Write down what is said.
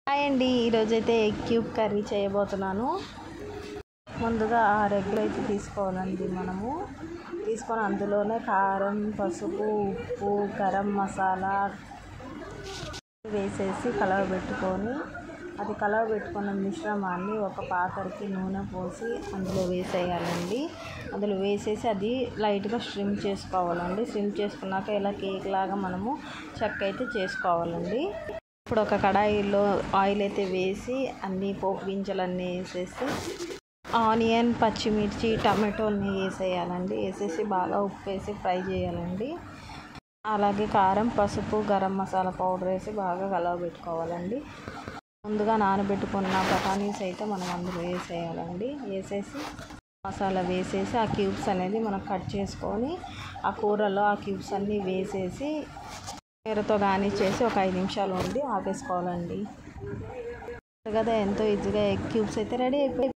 hi అండి ఈరోజైతే egg cube curry చేయబోతున్నాను ముందుగా ఆరు ఎగ్గులు అయితే తీసుకోవాలండి మనము తీసుకొని అందులోనే కారం పసుపు ఉప్పు గరం మసాలా వేసేసి కలవబెట్టుకొని అది కలవబెట్టుకున్న మిశ్రమాన్ని ఒక పాత్రకి నూనె పోసి అందులో వేసేయాలండి అందులో వేసేసి అది లైట్గా స్ట్రిమ్ చేసుకోవాలండి స్ట్రిమ్ చేసుకున్నాక ఇలా కేక్ లాగా మనము చెక్క అయితే చేసుకోవాలండి ఇప్పుడు ఒక కడాయిలో ఆయిల్ అయితే వేసి అన్ని పోపు గింజలన్నీ వేసేసి ఆనియన్ పచ్చిమిర్చి టమాటోని వేసేయాలండి వేసేసి బాగా ఉప్పు వేసి ఫ్రై చేయాలండి అలాగే కారం పసుపు గరం మసాలా పౌడర్ వేసి బాగా కలవబెట్టుకోవాలండి ముందుగా నానబెట్టుకున్న బఠానీస్ అయితే మనం అందులో వేసేయాలండి వేసేసి మసాలా వేసేసి ఆ క్యూబ్స్ అనేది మనం కట్ చేసుకొని ఆ కూరలో ఆ క్యూబ్స్ అన్నీ వేసేసి నీరతో కానీ చేసి ఒక ఐదు నిమిషాలు ఉండి ఆపేసుకోవాలండి కదా ఎంతో ఈజీగా ఎగ్ క్యూబ్స్ అయితే రెడీ అయిపోయి